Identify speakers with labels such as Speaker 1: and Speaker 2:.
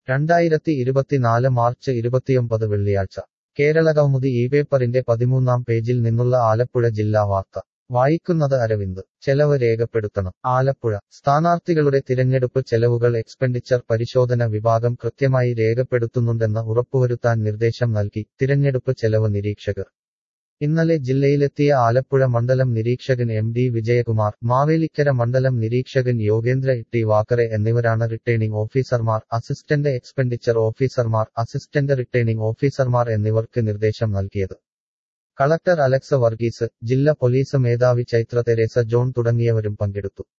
Speaker 1: രണ്ടായിരത്തി ഇരുപത്തിനാല് മാർച്ച് ഇരുപത്തിയൊമ്പത് വെള്ളിയാഴ്ച കേരളകൗമുദി ഈ പേപ്പറിന്റെ പതിമൂന്നാം പേജിൽ നിന്നുള്ള ആലപ്പുഴ ജില്ലാ വാർത്ത വായിക്കുന്നത് അരവിന്ദ് ചെലവ് രേഖപ്പെടുത്തണം ആലപ്പുഴ സ്ഥാനാർത്ഥികളുടെ തിരഞ്ഞെടുപ്പ് ചെലവുകൾ എക്സ്പെൻഡിച്ചർ പരിശോധന വിഭാഗം കൃത്യമായി രേഖപ്പെടുത്തുന്നുണ്ടെന്ന് ഉറപ്പുവരുത്താൻ നിർദ്ദേശം നൽകി തിരഞ്ഞെടുപ്പ് ചെലവ് നിരീക്ഷകർ ഇന്നലെ ജില്ലയിലെത്തിയ ആലപ്പുഴ മണ്ഡലം നിരീക്ഷകൻ എം ഡി വിജയകുമാർ മാവേലിക്കര മണ്ഡലം നിരീക്ഷകൻ യോഗേന്ദ്ര ഇട്ടി വാക്കറെ എന്നിവരാണ് റിട്ടേണിംഗ് ഓഫീസർമാർ അസിസ്റ്റന്റ് എക്സ്പെൻഡിച്ചർ ഓഫീസർമാർ അസിസ്റ്റന്റ് റിട്ടേണിംഗ് ഓഫീസർമാർ എന്നിവർക്ക് നിർദ്ദേശം നൽകിയത് കളക്ടർ അലക്സ് വർഗീസ് ജില്ലാ പോലീസ് മേധാവി ചൈത്ര തെരേസ ജോൺ തുടങ്ങിയവരും പങ്കെടുത്തു